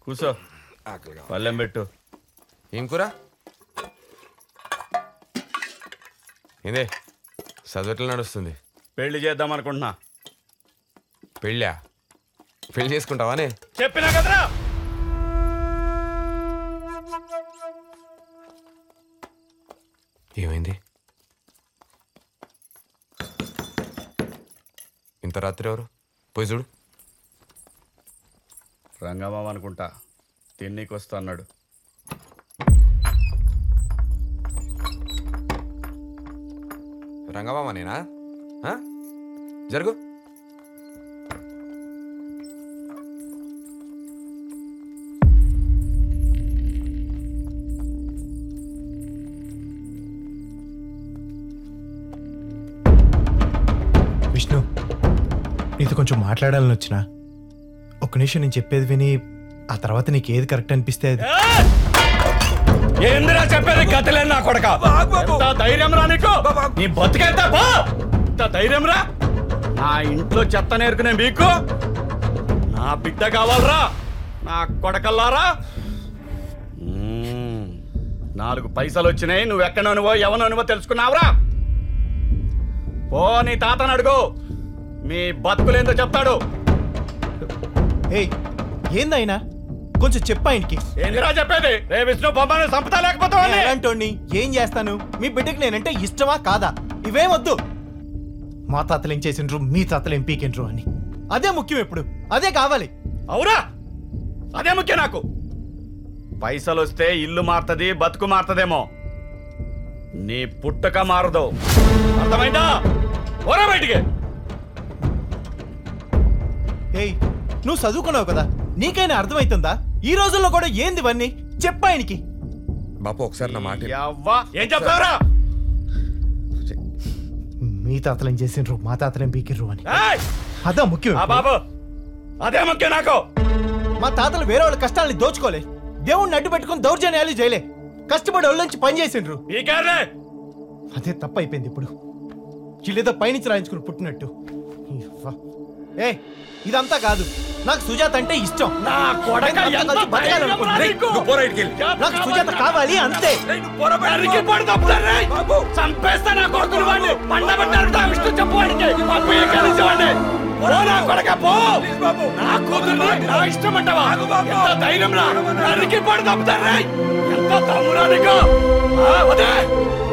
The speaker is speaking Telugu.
కూర్చో ఆకలిగా పల్లెం పెట్టు ఏం కూర ఇదే చదువుట్లు నడుస్తుంది పెళ్లి చేద్దాం అనుకుంటున్నా పెళ్ళా పెళ్లి చేసుకుంటావానే చెప్పినా కదరా ఏమైంది ఇంత రాత్రి ఎవరు పోయి చూడు రంగమామ అనుకుంటా తిన్నీకి వస్తా అన్నాడు రంగమామ నేనా ఆ? జరుగు విష్ణు నీతో కొంచెం మాట్లాడాలని వచ్చిన ఒక్క నిమిషం నేను చెప్పేది విని ఆ తర్వాత నీకు ఏది కరెక్ట్ అనిపిస్తే అది ఏందిరా చెప్పేది గతలేని నా కొడక ఎంత ధైర్యం రా నీకు నీ బతికెళ్తా బా ఎంత ధైర్యం రా నా ఇంట్లో చెత్త నేర్కునే మీకు నా బిడ్డ కావాలరా నా కొడకల్లారా మ్మ్. నాలుగు పైసలు వచ్చినాయి నువ్వు ఎక్కడనువో ఎవననువో తెలుసుకున్నావురా పో నీ తాతను అడుగు మీ బతుకులేందో చెప్తాడు ఏయ్ ఏందైనా కొంచెం చెప్పు ఆయనకి ఏందిరా చెప్పేది రే విష్ణు బొమ్మను సంపతా లేకపోతే నేను ఎలాంటోడిని ఏం చేస్తాను మీ బిడ్డకి నేనంటే ఇష్టమా కాదా ఇవేం వద్దు మా తాతలు ఏం చేసిండ్రు మీ తాతలు ఏం పీకిండ్రు అని అదే ముఖ్యం ఇప్పుడు అదే కావాలి అవురా అదే ముఖ్యం నాకు పైసలు వస్తే ఇల్లు మారుతుంది బతుకు మారుతుందేమో నీ పుట్టక మారదు అర్థమైందా ఓరా బయటికి ఏయ్ నువ్వు చదువుకున్నావు కదా నీకైనా అర్థమవుతుందా ఈ రోజుల్లో కూడా ఏంది ఇవన్నీ చెప్పు ఆయనకి బాపు ఒకసారి నా మాట విను. యవ్వా ఏం చెప్తావురా మీ తాతలు ఏం చేసిండ్రు మా తాతలు ఏం పీకిండ్రు అని ఏయ్! అదా ముఖ్యం ఆ ఇప్పుడు. బాబు అదే ముఖ్యం నాకు మా తాతలు వేరే వాళ్ళ కష్టాలని దోచుకోలే దేవుణ్ణి అడ్డు పెట్టుకుని దౌర్జన్యాలు చేయలే కష్టపడి వాళ్ళ నుంచి పని చేసిండ్రు ఈ కేర్లే అదే తప్పు అయిపోయింది ఇప్పుడు వీళ్ళేదో పైనుంచి రాయించుకుని పుట్టినట్టు ఇవ్వ. ఏ ఇదంతా కాదు నాకు సుజాత అంటే ఇష్టం నా కొడక నేను ఎంత కలిసి బతకాలనుకుంటున్నా. ధైర్యం రా నీకు? నువ్వు పోరా ఇటుకెళ్ళి. నాకు సుజాత కావాలి అంతే నరికి పడు తప్పుతారు రే. చంపేస్తా నా కొడుకుని వాడిని పండబట్టారు నా విష్ణు చెప్పు వాడికి పంపి కలిసి వాడిని పో నా కొడక పో నా కూతుర్ని నా ఇష్టం అంటావా ఎంత ధైర్యం రా నరికి పడు తప్పుతారు రే. ఎంత తమ్మురా నీకు ఆ, వదే